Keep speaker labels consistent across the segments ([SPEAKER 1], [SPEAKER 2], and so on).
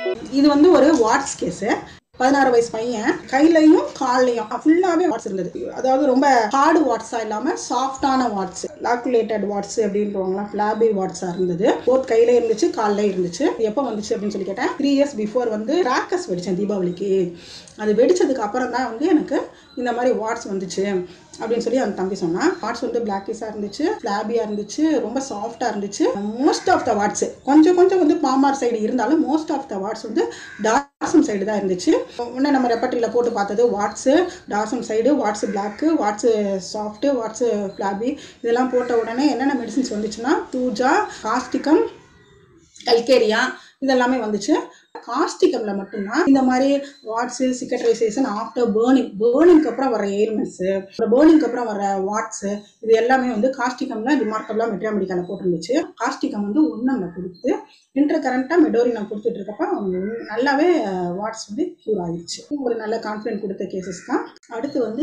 [SPEAKER 1] இது வந்து ஒரு வாட்ஸ் கேஸு பதினாறு வயசு பையன் கையிலையும் கால்லையும் ஃபுல்லாகவே வாட்ஸ் இருந்தது அதாவது ரொம்ப ஹார்டு வாட்ஸாக இல்லாமல் சாஃப்டான வாட்ஸ் லாக்குலேட்டட் வாட்ஸ் அப்படின்றவங்களா ஃப்ளாபி வாட்ஸாக இருந்தது போத் கையில இருந்துச்சு காலில் இருந்துச்சு எப்போ வந்துச்சு அப்படின்னு சொல்லி கேட்டேன் த்ரீ இயர்ஸ் பிஃபோர் வந்து கிராக்கர்ஸ் வெடித்தேன் தீபாவளிக்கு அது வெடிச்சதுக்கு அப்புறம் தான் வந்து எனக்கு இந்த மாதிரி வாட்ஸ் வந்துச்சு அப்படின்னு சொல்லி அந்த தம்பி சொன்னான் வாட்ஸ் வந்து பிளாக்கிஸாக இருந்துச்சு ஃப்ளாபியாக இருந்துச்சு ரொம்ப சாஃப்டாக இருந்துச்சு மோஸ்ட் ஆஃப் த வாட்ஸ் கொஞ்சம் கொஞ்சம் வந்து பாமார் சைடு இருந்தாலும் மோஸ்ட் ஆஃப் த வாட்ஸ் வந்து டார்சம் சைடு தான் இருந்துச்சு உடனே நம்ம ரெப்பர்ட்ரியில் போட்டு பார்த்தது warts dorsum side warts plaque warts soft warts floppy இதெல்லாம் போட்ட உடனே என்னென்ன மெடிசின்ஸ் வந்துச்சுன்னா தூஜா காஸ்டிகம் கல்கேரியா இதெல்லாமே வந்துச்சு காஸ்டிகம்ல மட்டும்தான் இந்த மாதிரி வாட்ஸு சிக்கட்ரைசேஷன் ஆஃப்டர் பேர்னிங் பேர்னிங்க்கு அப்புறம் வர எயில்மெண்ட்ஸு அப்புறம் பேர்னிங்க்கு அப்புறம் வர வாட்ஸு இது எல்லாமே வந்து காஸ்டிகம்ல ரிமார்க்கபிளாக மெட்ரியா மெடிக்கலில் போட்டுருந்துச்சு காஸ்டிகம் வந்து ஒன்றில் கொடுத்து இன்டர் கரண்ட்டாக மெடோரினா கொடுத்துட்டு இருக்கப்ப அவங்க நல்லாவே வாட்ஸ் வந்து க்யூர் ஆகிடுச்சு ஒரு நல்ல கான்ஃபிடென்ட் கொடுத்த கேசஸ் தான் அடுத்து வந்து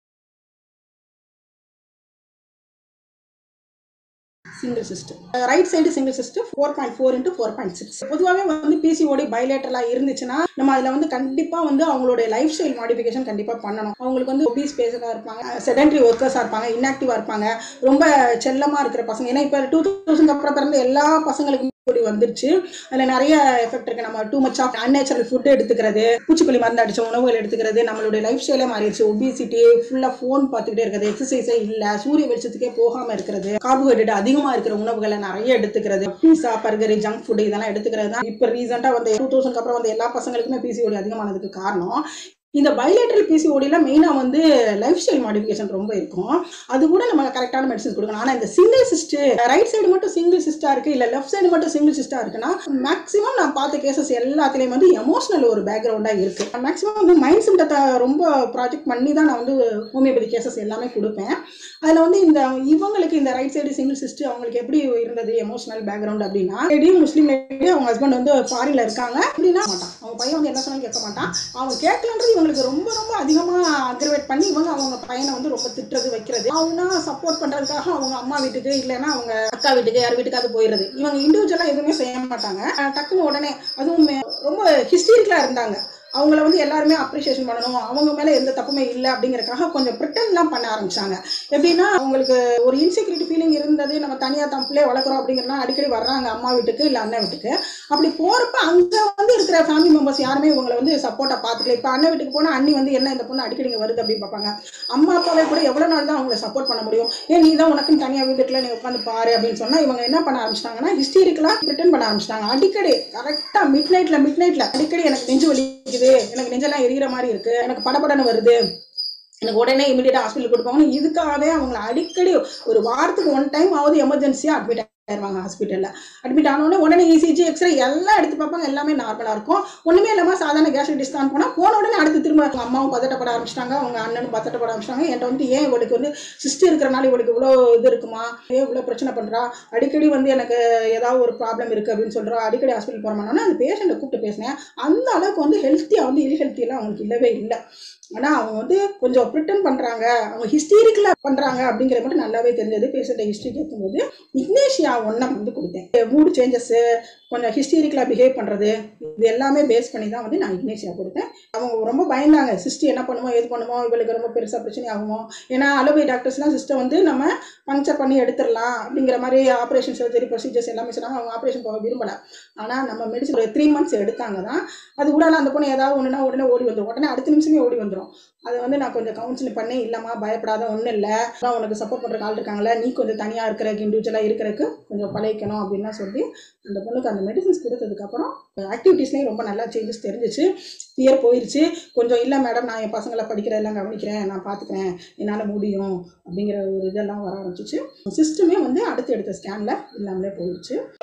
[SPEAKER 1] single system right side single system four point four into four point six பொதுவாகவே வந்து பிசிஓடி பைலேட்டரலாக இருந்துச்சுன்னா நம்ம அதில் வந்து கண்டிப்பாக வந்து அவங்களுடைய லைஃப் ஸ்டைல் மாடிஃபிகேஷன் கண்டிப்பாக பண்ணணும் அவங்களுக்கு வந்து ஒபீஸ் பேசலாக இருப்பாங்க செடன்ட்ரி ஒர்க்கர்ஸாக இருப்பாங்க இன்ஆக்டிவாக இருப்பாங்க ரொம்ப செல்லமாக இருக்கிற பசங்க ஏன்னா இப்போ டூ தௌசண்ட் அப்புறம் பிறந்த எல்லா பசங்களுக்கும் இப்படி வந்துருச்சு அதில் நிறைய எஃபெக்ட் இருக்கு நம்ம too much of unnatural food எடுத்துக்கிறது பூச்சிக்கொல்லி மருந்து அடிச்ச உணவுகள் எடுத்துக்கிறது நம்மளுடைய லைஃப் ஸ்டைலே மாறிடுச்சு ஒபிசிட்டி ஃபுல்லாக ஃபோன் பார்த்துக்கிட்டே இருக்கிறது எக்ஸசைஸே இல்லை சூரிய வெளிச்சத்துக்கே போகாமல் இருக்கிறது கார்போஹைட்ரேட் அதிகமாக இருக்கிற உணவுகளை நிறைய எடுத்துக்கிறது பீஸா பர்கர் ஜங்க் ஃபுட் இதெல்லாம் எடுத்துக்கிறது தான் இப்போ ரீசெண்டாக வந்து டூ தௌசண்ட் அப்புறம் வந்து எல்லா பசங்களுக்குமே பிசிஓடி அதிகமானதுக்கு காரணம் இந்த பைலேட்டரல் பிசிஓடியில் மெயினாக வந்து லைஃப் ஸ்டைல் மாடிஃபிகேஷன் ரொம்ப இருக்கும் அது கூட நம்ம கரெக்டான மெடிசன்ஸ் கொடுக்கணும் ஆனால் இந்த சிங்கிள் சிஸ்ட் ரைட் சைடு மட்டும் சிங்கிள் சிஸ்டாக இருக்குது இல்லை லெஃப்ட் சைடு மட்டும் சிங்கிள் சிஸ்டாக இருக்குன்னா மேக்ஸிமம் நான் பார்த்த கேசஸ் எல்லாத்துலேயும் வந்து எமோஷனல் ஒரு பேக்ரவுண்டாக இருக்குது மேக்ஸிமம் வந்து மைண்ட் சிம்டத்தை ரொம்ப ப்ராஜெக்ட் பண்ணி தான் நான் வந்து ஹோமியோபதி கேசஸ் எல்லாமே கொடுப்பேன் அதில் வந்து இந்த இவங்களுக்கு இந்த ரைட் சைடு சிங்கிள் சிஸ்ட் அவங்களுக்கு எப்படி இருந்தது எமோஷனல் பேக்ரவுண்ட் அப்படின்னா லேடியும் முஸ்லீம் லேடி அவங்க ஹஸ்பண்ட் வந்து ஃபாரினில் இருக்காங்க அப்படின்னா மாட்டான் அவங்க பையன் வந்து என்ன சொன்னாலும் கேட்க மாட்டான் அவங்க கேட்கலன்றது இவங்களுக்கு ரொம்ப ரொம்ப அதிகமாக அக்ரவேட் பண்ணி இவங்க அவங்க பையனை வந்து ரொம்ப திட்டுறது வைக்கிறது அவனா சப்போர்ட் பண்ணுறதுக்காக அவங்க அம்மா வீட்டுக்கு இல்லைன்னா அவங்க அக்கா வீட்டுக்கு யார் வீட்டுக்காவது போயிடுறது இவங்க இண்டிவிஜுவலாக எதுவுமே செய்ய மாட்டாங்க அஹ் டக்குன்னு உடனே அதுவும் மே- ரொம்ப ஹிஸ்டரிக்கலாக இருந்தாங்க அவங்கள வந்து எல்லாருமே அப்ரிஷியேஷன் பண்ணணும் அவங்க மேலே எந்த தப்புமே இல்லை அப்படிங்கறக்காக கொஞ்சம் ப்ரிட்டன்லாம் பண்ண ஆரம்பிச்சாங்க எப்படின்னா அவங்களுக்கு ஒரு இன்செக்யூரிட்டி ஃபீலிங் இருந்தது நம்ம தனியாக தம் பிள்ளைய வளர்க்குறோம் அப்படிங்கிறலாம் அடிக்கடி வர்றாங்க அம்மா வீட்டுக்கு இல்லை அண்ணன் வீட்டுக்கு அப்படி போகிறப்ப அங்கே வந்து இருக்கிற ஃபேமிலி மெம்பர்ஸ் யாருமே இவங்களை வந்து சப்போர்ட்டாக பார்த்துக்கல இப்போ அண்ணன் வீட்டுக்கு போனால் அண்ணி வந்து என்ன இந்த பொண்ணு அடிக்கடி இங்கே வருது அப்படின்னு பார்ப்பாங்க அம்மா அப்பாவே கூட எவ்வளோ நாள் தான் அவங்கள சப்போர்ட் பண்ண முடியும் ஏன் நீ தான் உனக்குன்னு தனியாக வீட்டுக்குள்ள நீ உட்காந்து பாரு அப்படின்னு சொன்னால் இவங்க என்ன பண்ண ஆரம்பிச்சிட்டாங்கன்னா ஹிஸ்டரிக்கலாக ரிட்டர்ன் பண்ண ஆரம்பிச்சிட்டாங்க அடிக்கடி கரெக்டாக மிட் நைட்டில் மிட் நைட்டில் அடிக்கடி எனக்கு நெஞ்சு வலிக்குது எனக்கு நெஞ்செல்லாம் எரியிற மாதிரி இருக்கு எனக்கு படபடன்னு வருது எனக்கு உடனே இமீடியட்டாக ஹாஸ்பிட்டல் கொடுப்பாங்க இதுக்காகவே அவங்கள அடிக்கடி ஒரு வாரத்துக்கு ஒன் டைம் ஆகுது எமர்ஜென்சியாக அட்மிட் ஆயிடுவாங்க ஹாஸ்பிட்டலில் அட்மிட் ஆனோடனே உடனே இசிஜி எக்ஸ்ரே எல்லாம் எடுத்து பார்ப்பாங்க எல்லாமே நார்மலாக இருக்கும் ஒன்றுமே இல்லாமல் சாதாரண கேஸ்ட்ரிக் டிஸ்கான் போனால் போன உடனே அடுத்து திரும்ப அவங்க அம்மாவும் பதட்டப்பட ஆரம்பிச்சிட்டாங்க அவங்க அண்ணனும் பதட்டப்பட ஆரம்பிச்சிட்டாங்க என்கிட்ட வந்து ஏன் இவளுக்கு வந்து சிஸ்ட் இருக்கிறனால இவளுக்கு இவ்வளோ இது இருக்குமா ஏன் இவ்வளோ பிரச்சனை பண்ணுறா அடிக்கடி வந்து எனக்கு ஏதாவது ஒரு ப்ராப்ளம் இருக்குது அப்படின்னு சொல்கிறா அடிக்கடி ஹாஸ்பிட்டல் போகிறோம்னா அந்த பேஷண்ட்டை கூப்பிட்டு பேசினேன் அந்த அளவுக்கு வந்து ஹெல்த்தியாக வந்து இல் ஹெல்த்தியெல்லாம் அவங்களுக்கு இல்லவே இல்லை ஆனால் அவங்க வந்து கொஞ்சம் ப்ரிட்டன் பண்ணுறாங்க அவங்க ஹிஸ்டரிக்கலாக பண்ணுறாங்க அப்படிங்கிறது மட்டும் நல்லாவே தெரிஞ்சது பேஷண்ட்டை ஹிஸ்ட்ரி கேட்கும்போது இக்னேஷியா ஒன்றை வந்து கொடுத்தேன் மூடு சேஞ்சஸ்ஸு கொஞ்சம் ஹிஸ்டரிக்கலாக பிஹேவ் பண்ணுறது இது எல்லாமே பேஸ் பண்ணி தான் வந்து நான் இக்னேஷியா கொடுத்தேன் அவங்க ரொம்ப பயந்தாங்க சிஸ்டர் என்ன பண்ணுமோ எது பண்ணுமோ இவளுக்கு ரொம்ப பெருசாக பிரச்சனை ஆகுமோ ஏன்னா அலோபதி டாக்டர்ஸ்லாம் சிஸ்டர் வந்து நம்ம பங்க்சர் பண்ணி எடுத்துடலாம் அப்படிங்கிற மாதிரி ஆப்ரேஷன் சர்ஜரி ப்ரொசீஜர்ஸ் எல்லாமே சொன்னாங்க அவங்க ஆப்ரேஷன் போக விரும்பலை ஆனால் நம்ம மெடிசன் ஒரு த்ரீ மந்த்ஸ் எடுத்தாங்க தான் அது கூட அந்த பொண்ணு ஏதாவது ஒன்றுனா உடனே ஓடி வந்துடும் உடனே அடுத்த நிமிஷமே ஓடி வந்துடும் அதை வந்து நான் கொஞ்சம் கவுன்சிலிங் பண்ணி இல்லைம்மா பயப்படாத ஒன்றும் இல்லை அதான் உனக்கு சப்போர்ட் பண்ணுற ஆள் இருக்காங்களே நீ கொஞ்சம் தனியாக இருக்கிறக்கு இண்டிவிஜுவலாக இருக்கிறதுக்கு கொஞ்சம் பழகிக்கணும் அப்படின்லாம் சொல்லி அந்த பொண்ணுக்கு அந்த மெடிசன்ஸ் கொடுத்ததுக்கப்புறம் ஆக்டிவிட்டீஸ்லேயும் ரொம்ப நல்லா சேஞ்சஸ் தெரிஞ்சிச்சு ஃபியர் போயிடுச்சு கொஞ்சம் இல்லை மேடம் நான் என் பசங்களை படிக்கிறதெல்லாம் கவனிக்கிறேன் நான் பார்த்துக்கிறேன் என்னால் முடியும் அப்படிங்கிற ஒரு இதெல்லாம் வர ஆரம்பிச்சிச்சு சிஸ்டமே வந்து அடுத்து எடுத்த ஸ்கேனில் இல்லாமலே போயிடுச்சு